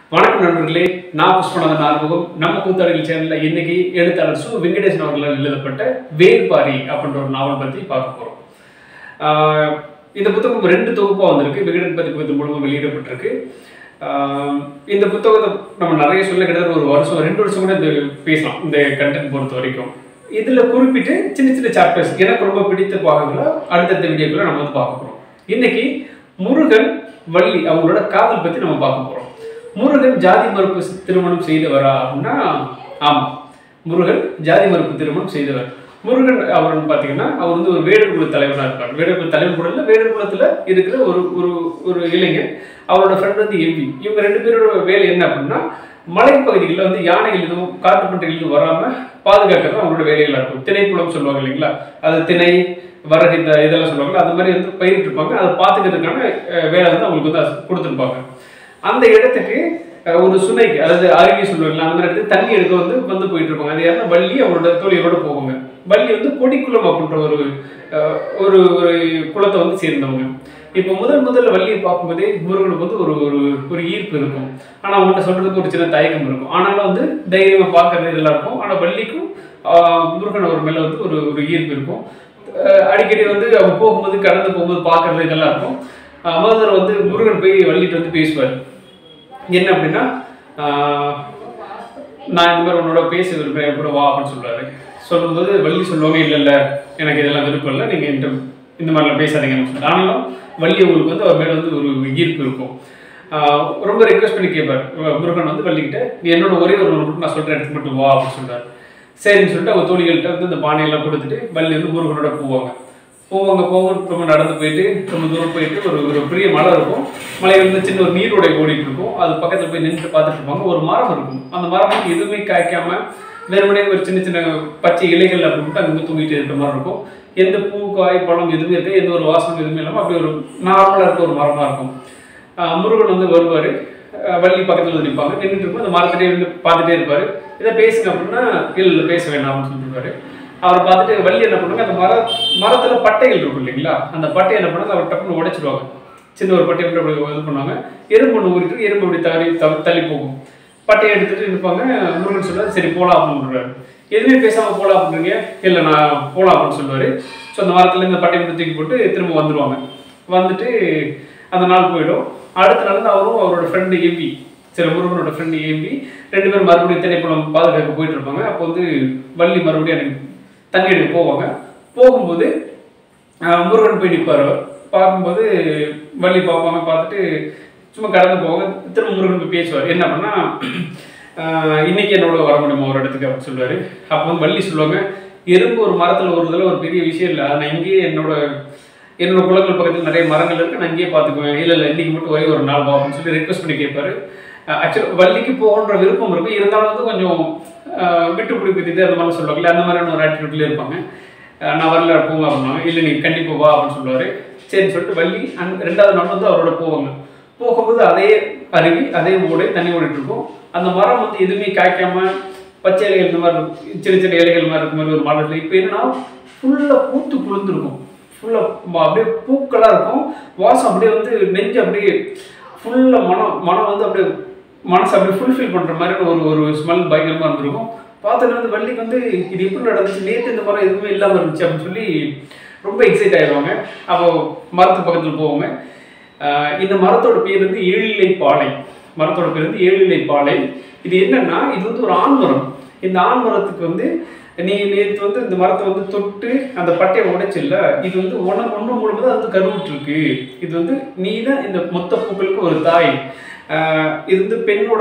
வணக்கம் நண்பர்களே நான் புஷ்பநாதன் ஆறுமுகம் நம்ம கூத்தாடிகள் சேனல்ல இன்னைக்கு எழுத்தாளர் சு வெங்கடேசன் அவர்களால் எழுதப்பட்ட வேல்பாரி அப்படின்ற ஒரு நாவல் பத்தி பார்க்க போறோம் ஆஹ் இந்த புத்தகம் ரெண்டு தொகுப்பா வந்திருக்கு விகடன் பதிப்பகத்தின் மூலமா வெளியிடப்பட்டிருக்கு ஆஹ் இந்த புத்தகத்தை நம்ம நிறைய சொல்ல கிட்டத்தட்ட ஒரு வருஷம் ரெண்டு வருஷம் கூட இந்த பேசலாம் இந்த கண்டென்ட் பொறுத்த வரைக்கும் இதுல குறிப்பிட்டு சின்ன சின்ன சாப்டர்ஸ் எனக்கு ரொம்ப பிடித்த பாகங்களை அடுத்தடுத்த வீடியோக்களை நம்ம வந்து பார்க்க போறோம் இன்னைக்கு முருகன் வள்ளி அவங்களோட காதல் பத்தி நம்ம பார்க்க போறோம் முருகன் ஜாதி மறுப்பு திருமணம் செய்தவரா அப்படின்னா ஆமா முருகன் ஜாதி மறுப்பு திருமணம் செய்தவர் முருகன் அவர் பார்த்தீங்கன்னா அவர் வந்து ஒரு வேடர் குல தலைவராக இருப்பார் வேடர் குல தலைவர் கூட இல்லை வேடர் குலத்தில் இருக்கிற ஒரு ஒரு ஒரு இளைஞர் அவரோட ஃப்ரெண்ட் வந்து எம்பி இவங்க ரெண்டு பேரோட வேலை என்ன அப்படின்னா மலைப்பகுதிகளில் வந்து யானைகள் எதுவும் காட்டுப்பன்றிகள் எதுவும் வராமல் பாதுகாக்கிறது அவங்களோட வேலைகளாக இருக்கும் திணைப்புலம் சொல்லுவாங்க இல்லைங்களா அது திணை வரகு இந்த இதெல்லாம் சொல்லுவாங்க அந்த மாதிரி வந்து பயிரிட்டு இருப்பாங்க அதை பார்த்துக்கிறதுக்கான அஹ், வேலை வந்து அவங்களுக்கு வந்து அது கொடுத்துருப்பாங்க அந்த இடத்துக்கு அஹ், ஒரு சுனைக்கு அதாவது அருவி சொல்லுவாங்களா அந்த மாதிரி இடத்துக்கு தண்ணி எடுக்க வந்து வந்து போயிட்டு இருப்பாங்க அது யாருன்னா வள்ளி அவங்களோட தோழியோட போவாங்க வள்ளி வந்து கொடிக்குளம் அப்படின்ற ஒரு அஹ், ஒரு ஒரு குளத்தை வந்து சேர்ந்தவங்க இப்போ முதல் முதல்ல வள்ளியை பார்க்கும்போதே முருகனுக்கு வந்து ஒரு ஒரு ஒரு ஈர்ப்பு இருக்கும் ஆனால் அவங்கள்ட்ட சொல்றதுக்கு ஒரு சின்ன தயக்கம் இருக்கும் ஆனாலும் வந்து தைரியமாக பார்க்கறது இதெல்லாம் இருக்கும் ஆனால் வள்ளிக்கும் ஆஹ், முருகன் அவர் மேலே வந்து ஒரு ஒரு ஈர்ப்பு இருக்கும் அஹ், அடிக்கடி வந்து அவங்க போகும்போது கடந்து போகும்போது பார்க்கறது இதெல்லாம் இருக்கும் ஆஹ், முதல் தடவை வந்து முருகன் போய் வள்ளிட்டு வந்து பேசுவார் என்ன அப்படின்னா ஆஹ், நான் இந்த மாதிரி உன்னோட பேச விரும்புறேன் எப்படி வா அப்படின்னு சொல்றாரு சொல்லும்போது வள்ளி சொல்லுவாங்க இல்லை இல்லை எனக்கு இதெல்லாம் விருப்பம் இல்லை நீங்கள் என்கிட்ட இந்த மாதிரிலாம் பேசாதீங்கன்னு சொல்லிட்டு ஆனாலும் வள்ளி உங்களுக்கு வந்து அவர் மேலே வந்து ஒரு ஈர்ப்பு இருக்கும் ஆஹ் ரொம்ப ரெக்வஸ்ட் பண்ணி கேட்பார் இவ- முருகன் வந்து வள்ளிக்கிட்ட நீ என்னோட ஒரே ஒரு மட்டும் நான் சொல்கிற இடத்துக்கு மட்டும் வா அப்படின்னு சொல்றாரு சரின்னு சொல்லிட்டு அவங்க தோழிகள்கிட்ட வந்து இந்த பானையெல்லாம் கொடுத்துட்டு வள்ளி வந்து முருகனோட போவாங்க போவாங்க போக ரொம்ப நடந்து போயிட்டு ரொம்ப தூரம் போயிட்டு ஒரு ஒரு பெரிய மலை இருக்கும் மலையில இருந்து சின்ன ஒரு நீரோடை ஓடிட்டு இருக்கும் அது பக்கத்துல போய் நின்று பார்த்துட்டு இருப்பாங்க ஒரு மரம் இருக்கும் அந்த மரம் வந்து எதுவுமே காய்க்காம வெறுமனே ஒரு சின்ன சின்ன பச்சை இலைகள் அப்படி மட்டும் அங்கே தூங்கிட்டு இருக்கிற மாதிரி இருக்கும் எந்த பூ காய் பழம் எதுவுமே இருக்காது எந்த ஒரு வாசனம் எதுவுமே இல்லாமல் அப்படி ஒரு நார்மலாக இருக்க ஒரு மரமா இருக்கும் ஆஹ் முருகன் வந்து வருவார் வள்ளி பக்கத்தில் வந்து நிற்பாங்க நின்றுட்டு இருக்கும் அந்த மரத்திலே இருந்து பார்த்துட்டே இருப்பார் இதை பேசுங்க அப்படின்னா இல்லை இல்லை பேச வேண்டாம் அப்படின்னு சொல்லிருப்பாரு அவரை பார்த்துட்டு வள்ளி என்ன பண்ணுவாங்க அந்த மர மரத்துல பட்டைகள் இருக்கும் இல்லைங்களா அந்த பட்டையை என்ன பண்ணுவாங்க அவர் டப்புன்னு உடைச்சிருவாங்க சின்ன ஒரு பட்டையை மட்டும் அப்படி இது பண்ணுவாங்க எறும்பு ஒன்று ஊறிட்டு எறும்பு அப்படி தள்ளி தள்ளி- தள்ளி போகும் பட்டையை எடுத்துட்டு இருப்பாங்க முருகன் சொல்லுவார் சரி போலாம் அப்படின்னு சொல்றாரு எதுவுமே பேசாம போலாம் அப்படிங்க இல்லை நான் போலாம் அப்படின்னு சொல்லுவாரு ஸோ அந்த மரத்துல இந்த பட்டையை மட்டும் தூக்கி போட்டு திரும்ப வந்துருவாங்க வந்துட்டு அந்த நாள் போயிடும் அடுத்த நாள் வந்து அவரும் அவரோட ஃப்ரெண்டு எம்பி சரி முருகனோட ஃப்ரெண்டு ஏம்பி ரெண்டு பேரும் மறுபடியும் திரைப்படம் பாதுகாக்க போயிட்டு இருப்பாங்க அப்போ வந்து வள்ளி மறுபடியும் எனக்கு தண்ணி எடுக்க போவாங்க போகும்போது ஆஹ், முருகன் போய் நிற்பார் அவர் பார்க்கும்போது வள்ளி பார்ப்பாங்க பார்த்துட்டு சும்மா கடந்து போவாங்க திரும்ப முருகன் போய் பேசுவார் என்ன பண்ணா ஆஹ், இன்னைக்கு என்னோட வர முடியுமா ஒரு இடத்துக்கு அப்படின்னு சொல்லுவார் அப்போ வந்து வள்ளி சொல்லுவாங்க எறும்பு ஒரு மரத்தில் ஒரு இதில் ஒரு பெரிய விஷயம் இல்லை நான் இங்கேயே என்னோட என்னோட குளங்கள் பக்கத்தில் நிறைய மரங்கள் இருக்கு நான் இங்கேயே பார்த்துக்குவேன் இல்லை இல்லை இன்னைக்கு மட்டும் ஒரே ஒரு நாள் வா அப்படின்னு சொல்லி ரெக்வஸ்ட் பண்ணி கேட்பாரு ஆக்சுவலாக வள்ளிக்கு போகன்ற விருப்பம் இருக்கும் இருந்தாலும் வந்து கொஞ்சம் அஹ், விட்டு பிடிக்கிறது அந்த மாதிரி சொல்லுவாங்கல்ல அந்த மாதிரியான ஒரு ஆட்டிடியூட்ல இருப்பாங்க அஹ், நான் வரல போங்க அப்படின்னாங்க இல்லை நீ கண்டிப்பாக வா அப்படின்னு சொல்லுவாரு சரின்னு சொல்லிட்டு வள்ளி அந்த ரெண்டாவது நாள் வந்து அவரோட போவாங்க போகும்போது அதே அருவி அதே ஓடை தண்ணி ஓடிட்டு இருக்கும் அந்த மரம் வந்து எதுவுமே காய்க்காம பச்சை இலைகள் இந்த மாதிரி இருக்கும். சின்ன சின்ன இலைகள் மாதிரி இருக்க மாதிரி ஒரு மரம் இருக்கு இப்போ என்னன்னா ஃபுல்லாக பூத்து குளிர்ந்துருக்கும் ஃபுல்லாக அப்படியே பூக்களாக இருக்கும் வாசம் அப்படியே வந்து நெஞ்சு அப்படியே ஃபுல்லாக மனம் மனம் வந்து அப்படியே மனசு அப்படியே ஃபுல்ஃபில் பண்ணுற மாதிரி ஒரு ஒரு ஸ்மெல் பயங்கரமாக இருந்திருக்கும் பார்த்தோன்னா வந்து வள்ளிக்கு வந்து இது எப்படி நடந்துச்சு நேற்று இந்த மரம் எதுவுமே இல்லாமல் இருந்துச்சு அப்படின்னு சொல்லி ரொம்ப எக்ஸைட் ஆயிடுவாங்க அப்போ மரத்து பக்கத்தில் போவாங்க ஆஹ் இந்த மரத்தோட பேர் வந்து ஏழிலை பாலை மரத்தோட பேர் வந்து ஏழிலை பாலை இது என்னன்னா இது வந்து ஒரு ஆண்மரம் இந்த ஆண்மரத்துக்கு வந்து நீ நேற்று வந்து இந்த மரத்தை வந்து தொட்டு அந்த பட்டையை உடைச்சில்ல இது வந்து ஒன்று ஒன்று மூலம் தான் வந்து கருவுற்றிருக்கு இது வந்து நீ தான் இந்த மொத்த பூக்களுக்கு ஒரு தாய் ஆஹ் இது வந்து பெண்ணோட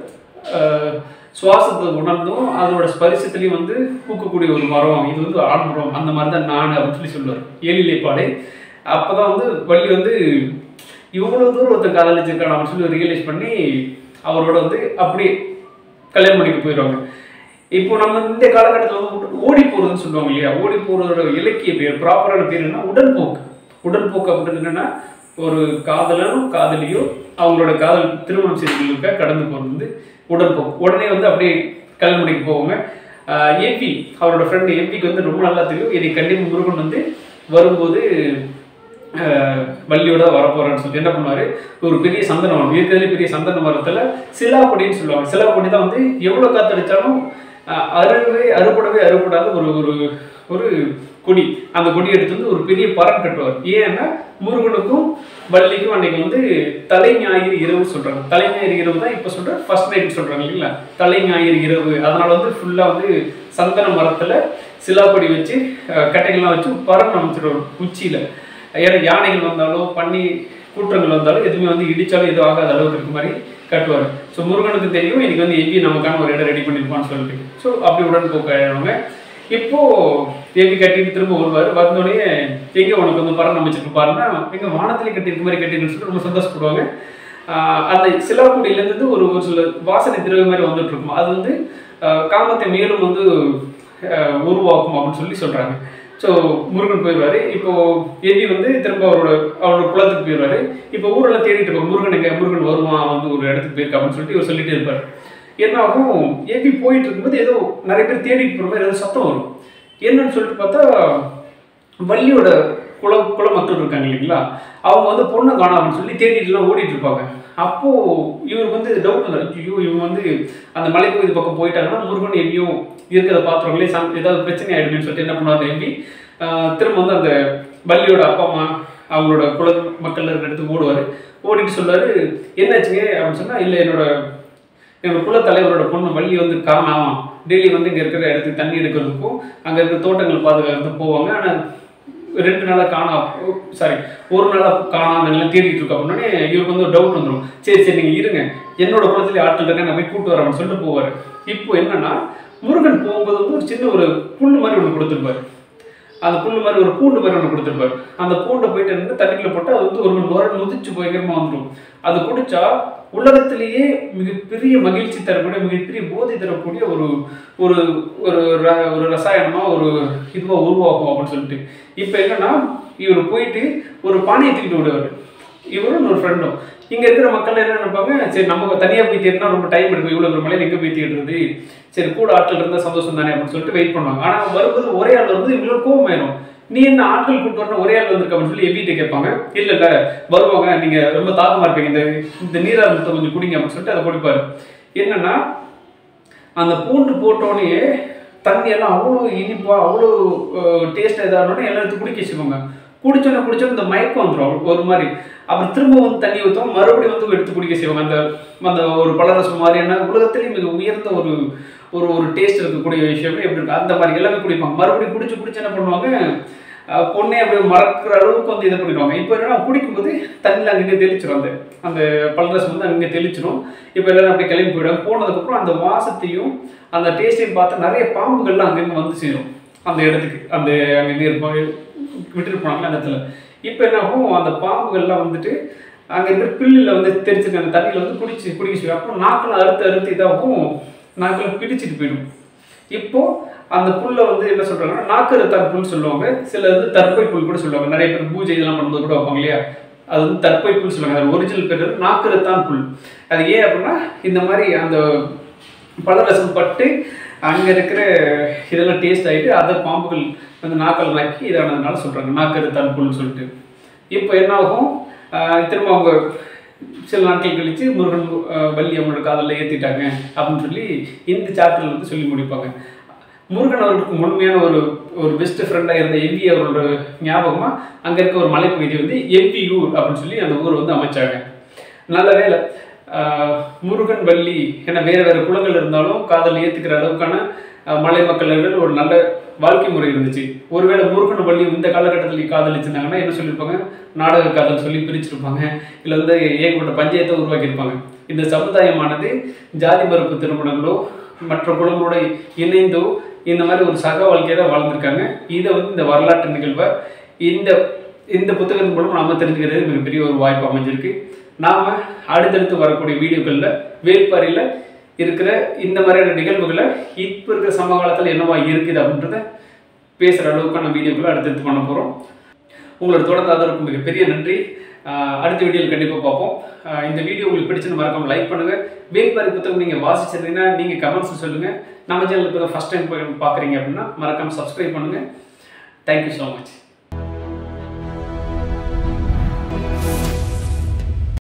ஆஹ் சுவாசத்தை உணர்ந்தும் அதோட ஸ்பரிசத்துலையும் வந்து பூக்கக்கூடிய ஒரு மரம் இது வந்து ஆண்மரம் அந்த மாதிரி தான் நான் அப்படின்னு சொல்லி சொல்லுவார் ஏழிலை பாலை அப்பதான் வந்து வள்ளி வந்து இவ்வளவு தூரம் ஒருத்தர் காதலிச்சிருக்கான் அப்படின்னு சொல்லி ரியலைஸ் பண்ணி அவரோட வந்து அப்படியே கல்யாணம் பண்ணிட்டு போயிடுவாங்க இப்போ நம்ம இந்த காலகட்டத்தில் வந்து ஓடி போறதுன்னு சொல்லுவாங்க இல்லையா ஓடி போறதோட இலக்கிய பேர் ப்ராப்பரான பேர் என்ன உடன்போக்கு உடன்போக்கு அப்படின்னு என்னன்னா ஒரு காதலனும் காதலியோ அவங்களோட காதல் திருமணம் செய்திருக்க கடந்து போறது வந்து உடன்போக்கு உடனே வந்து அப்படியே கல்யாணம் பண்ணிக்க போவாங்க ஏபி அவரோட ஃப்ரெண்டு ஏபிக்கு வந்து ரொம்ப நல்லா தெரியும் இதை கண்டிப்பாக முருகன் வந்து வரும்போது அஹ், வள்ளியோட வரப்போறான்னு சொல்லிட்டு என்ன பண்ணுவாரு ஒரு பெரிய சந்தன மரம் இருக்கிறதுலே பெரிய சந்தன மரத்துல சிலா கொடின்னு சொல்லுவாங்க சிலா கொடி தான் வந்து எவ்வளவு காத்தடிச்சாலும் அஹ், அறுவே அறுபடவே அறுபடாத ஒரு ஒரு ஒரு கொடி அந்த கொடி எடுத்து வந்து ஒரு பெரிய பரம் கட்டுவார் ஏன்னா முருகனுக்கும் வள்ளிக்கும் அன்னைக்கு வந்து தலை ஞாயிறு இரவு சொல்றாங்க தலை ஞாயிறு இரவு தான் இப்போ சொல்ற ஃபர்ஸ்ட் நைட் சொல்றாங்க இல்லைங்களா தலை ஞாயிறு இரவு அதனால வந்து ஃபுல்லா வந்து சந்தன மரத்துல சிலாப்பொடி வச்சு அஹ், கட்டைகள்லாம் வச்சு பரம் அமைச்சிருவார் உச்சியில ஏன்னா யானைகள் வந்தாலும் பன்னி கூட்டங்கள் வந்தாலும் எதுவுமே வந்து இடிச்சாலும் எதுவும் ஆகாத அளவுக்கு இருக்க மாதிரி கட்டுவார் ஸோ முருகனுக்கு தெரியும் இன்னைக்கு வந்து எவி நமக்கான ஒரு இடம் ரெடி பண்ணியிருப்பான்னு சொல்லிட்டு ஸோ அப்படி உடன்போக்காயிடுவாங்க இப்போ எவி கட்டிட்டு திரும்ப வருவார் வந்தோடனே எங்க உனக்கு வந்து பரம் அமைச்சிட்டு பாருன்னா எங்க வானத்திலே கட்டியிருக்க மாதிரி கட்டிருக்குன்னு சொல்லிட்டு ரொம்ப சந்தோஷப்படுவாங்க ஆஹ் அந்த சிலாக்குடியிலேருந்து ஒரு ஒரு சில வாசனை திரவிய மாதிரி வந்துட்டு இருக்கும் அது வந்து ஆஹ் காமத்தை மேலும் வந்து ஆஹ் உருவாக்கும் அப்படின்னு சொல்லி சொல்றாங்க ஸோ முருகன் போயிடுவாரு இப்போ எவி வந்து திரும்ப அவரோட அவரோட குலத்துக்கு போயிடுவாரு இப்போ ஊரெல்லாம் தேடிட்டு இருப்பாங்க முருகன் எங்க முருகன் வருவான் வந்து ஒரு இடத்துக்கு போயிருக்கா அப்படின்னு சொல்லிட்டு இவர் சொல்லிட்டே இருப்பார் என்ன ஆகும் எவி போயிட்டு இருக்கும்போது ஏதோ நிறைய பேர் தேடிட்டு போகிற மாதிரி ஏதோ சத்தம் வரும் என்னன்னு சொல்லிட்டு பார்த்தா வள்ளியோட குல குல மக்கள் இருக்காங்க இல்லைங்களா அவங்க வந்து பொண்ணை காணாமன்னு சொல்லி தேடிட்டுலாம் ஓடிட்டு இருப்பாங்க அப்போ இவருக்கு வந்து டவுட் இல்லை ஐயோ இவங்க வந்து அந்த மலைப்பகுதி பக்கம் போயிட்டாங்கன்னா முருகன் எங்கேயும் இருக்கிறத பார்த்துருவாங்களே சம் ஏதாவது பிரச்சனை ஆயிடுமே சொல்லிட்டு என்ன பண்ணுவார் எம்பி திரும்ப வந்து அந்த வள்ளியோட அப்பா அம்மா அவங்களோட குல மக்கள் இருக்கிற இடத்துக்கு ஓடுவார் ஓடிட்டு சொல்லுவாரு என்னாச்சுங்க அப்படின்னு சொன்னா இல்லை என்னோட எங்கள் குல தலைவரோட பொண்ணு வள்ளி வந்து காணாம டெய்லி வந்து இங்கே இருக்கிற இடத்துக்கு தண்ணி எடுக்கிறதுக்கும் அங்கே இருக்கிற தோட்டங்கள் பாதுகாக்கிறதுக்கு போவாங்க ஆனால் ரெண்டு நாளாக காணா சாரி ஒரு நாளாக காணாம எல்லாம் தேடிட்டு இருக்கோம் அப்படின்னே இவருக்கு வந்து ஒரு டவுட் வந்துடும் சரி சரி நீங்கள் இருங்க என்னோட குளத்துல ஆட்கள் இருக்க நான் போய் கூட்டு வரேன்னு சொல்லிட்டு போவார் இப்போ என்னன்னா முருகன் போகும்போது வந்து ஒரு சின்ன ஒரு புல் மாதிரி ஒன்று கொடுத்துருப்பாரு அந்த புல் மாதிரி ஒரு பூண்டு மாதிரி ஒன்று கொடுத்துருப்பாரு அந்த பூண்டை போயிட்டு இருந்து தண்ணிக்குள்ள போட்டு அது வந்து ஒரு மணி நேரம் முதிச்சு பயங்கரமா வந்துடும் அது குடிச்சா உலகத்திலேயே மிகப்பெரிய மகிழ்ச்சி தரக்கூடிய மிகப்பெரிய போதை தரக்கூடிய ஒரு ஒரு ஒரு ர- ஒரு ரசாயனமா ஒரு இதுவா உருவாக்கும் அப்படின்னு சொல்லிட்டு இப்போ என்னன்னா இவர் போயிட்டு ஒரு பானையை தூக்கிட்டு விடுவார் இவரும் இன்னொரு ஃப்ரெண்டும் இங்க இருக்கிற மக்கள் என்ன நினைப்பாங்க சரி நம்ம தனியா போய் தேடினா ரொம்ப டைம் எடுக்கும் இவ்வளவு பெரிய மலையில எங்க போய் தேடுறது சரி கூட ஆட்கள் இருந்தா சந்தோஷம் தானே அப்படின்னு சொல்லிட்டு வெயிட் பண்ணுவாங்க ஆனா வரும்போது ஒரே ஆள் வந்து இவ்வளவு கோவம் ஆயிரும் நீ என்ன ஆட்கள் கூட்டு வரணும் ஒரே ஆள் வந்திருக்க அப்படின்னு சொல்லி எபிட்ட கேட்பாங்க இல்ல இல்ல வருவாங்க நீங்க ரொம்ப தாகமா இருப்பீங்க இந்த இந்த நீராரத்தை கொஞ்சம் குடிங்க அப்படின்னு சொல்லிட்டு அதை குடிப்பாரு என்னன்னா அந்த பூண்டு போட்டோடனே தண்ணி எல்லாம் அவ்வளோ இனிப்பா அவ்வளோ டேஸ்ட் இதாகணும்னு எல்லாத்தையும் குடிக்க வச்சுக்கோங்க குடிச்சோன்னே குடிச்சோன்னே இந்த மயக்கம் வந்துடும் ஒரு மாதிரி அப்புறம் திரும்ப வந்து தண்ணி ஊற்றும் மறுபடியும் வந்து எடுத்து குடிக்க செய்வாங்க அந்த அந்த ஒரு பலரசம் மாதிரியான உலகத்திலேயே மிக உயர்ந்த ஒரு ஒரு ஒரு டேஸ்ட் இருக்கக்கூடிய விஷயம் எப்படி இருக்கு அந்த மாதிரி எல்லாமே குடிப்பாங்க மறுபடியும் குடிச்சு குடிச்சு என்ன பண்ணுவாங்க அஹ் பொண்ணே அப்படியே மறக்கிற அளவுக்கு வந்து இதை பண்ணிடுவாங்க இப்போ என்னன்னா குடிக்கும்போது தண்ணியில் அங்கங்கே தெளிச்சிடும் அந்த அந்த பல்ரசம் வந்து அங்கே தெளிச்சிடும் இப்போ எல்லாரும் அப்படியே கிளம்பி போயிடுவாங்க போனதுக்கப்புறம் அந்த வாசத்தையும் அந்த டேஸ்ட்டையும் பார்த்து நிறைய பாம்புகள்லாம் அங்கங்கே வந்து சேரும் அந்த இடத்துக்கு அந்த அங்கே இருப்பாங்க விட்டுட்டு போனாங்களே அந்த இடத்துல இப்போ என்ன ஆகும் அந்த பாம்புகள்லாம் வந்துட்டு அங்கே இருக்கிற பில்லில் வந்து தெரிச்சிருக்க அந்த தண்ணியில் வந்து குடிச்சு குடிக்க செய்யும் அப்புறம் நாக்கில் அறுத்து அறுத்து இதாகும் நாக்கில் பிடிச்சிட்டு போயிடும் இப்போ அந்த புல்லை வந்து என்ன சொல்றாங்கன்னா நாக்கருத்தான் புல் சொல்லுவாங்க சில வந்து தற்பை புல் கூட சொல்லுவாங்க நிறைய பேர் பூஜை இதெல்லாம் பண்ணும்போது கூட வைப்பாங்க இல்லையா அது வந்து தற்பை புல் சொல்லுவாங்க அது ஒரிஜினல் பேர் வந்து நாக்கருத்தான் புல் அது ஏன் அப்படின்னா இந்த மாதிரி அந்த பலரசம் பட்டு அங்கே இருக்கிற இதெல்லாம் டேஸ்ட் ஆகிட்டு அதை பாம்புகள் வந்து நாக்கல் நாக்கி இதானதுனால சொல்கிறாங்க நாக்கருத்தான் புல்னு சொல்லிட்டு இப்போ என்ன ஆகும் ஆஹ் திரும்ப அவங்க சில நாட்கள் கழிச்சு முருகன் ஆஹ் வள்ளி அவங்களோட காதலில் ஏற்றிட்டாங்க அப்படின்னு சொல்லி இந்த சாப்டர்ல வந்து சொல்லி முடிப்பாங்க முருகன் அவர்களுக்கு முழுமையான ஒரு ஒரு பெஸ்ட் ஃப்ரெண்டாக இருந்த எம்பி அவரோட ஞாபகமாக அங்கே இருக்க ஒரு மலைப்பகுதி வந்து எம்பியூர் அப்படின்னு சொல்லி அந்த ஊரை வந்து அமைச்சாங்க நல்ல வேலை ஆஹ் முருகன் வள்ளி என வேறு வேறு குலங்கள் இருந்தாலும் காதல் ஏற்றுக்கிற அளவுக்கான ஆஹ் மலை மக்கள் ஒரு நல்ல வாழ்க்கை முறை இருந்துச்சு ஒருவேளை முருகன் வள்ளி இந்த காலகட்டத்தில் காதலிச்சிருந்தாங்கன்னா என்ன சொல்லியிருப்பாங்க நாடக காதல் சொல்லி பிரிச்சிருப்பாங்க இல்லை வந்து ஏகப்பட்ட பஞ்சாயத்தை உருவாக்கியிருப்பாங்க இந்த சமுதாயமானது ஜாதி மறுப்பு திருமணங்களோ மற்ற குலங்களோட இணைந்தோ இந்த மாதிரி ஒரு சக வாழ்க்கையை தான் வாழ்ந்திருக்காங்க இதை வந்து இந்த வரலாற்று நிகழ்வை இந்த இந்த புத்தகத்தின் மூலம் நாம தெரிஞ்சுக்கிறது மிகப்பெரிய ஒரு வாய்ப்பு அமைஞ்சிருக்கு நாம அடுத்தடுத்து வரக்கூடிய வீடியோக்களில் வேள்பாரியில் இருக்கிற இந்த மாதிரியான நிகழ்வுகளை இப்போ இருக்கிற சமகாலத்தில் என்னவா இருக்குது அப்படின்றத பேசுகிற அளவுக்கான வீடியோக்களை அடுத்தடுத்து பண்ண போகிறோம் உங்களோட தொடர்ந்து ஆதரவுக்கு மிகப்பெரிய நன்றி ஆஹ் அடுத்த வீடியோவில் கண்டிப்பாக பார்ப்போம் ஆஹ் இந்த வீடியோ உங்களுக்கு பிடிச்சுன்னு மறக்காம லைக் பண்ணுங்கள் வேல்பாரி புத்தகம் நீங்கள் வாசிச்சிருந்தீங்கன்னா நீங்கள் கமெண்ட்ஸ் சொல்லுங்கள் நம்ம சேனல் இப்போ ஃபஸ்ட் டைம் பார்க்குறீங்க அப்படின்னா மறக்காம சப்ஸ்கிரைப் பண்ணுங்கள் தேங்க்யூ ஸோ மச்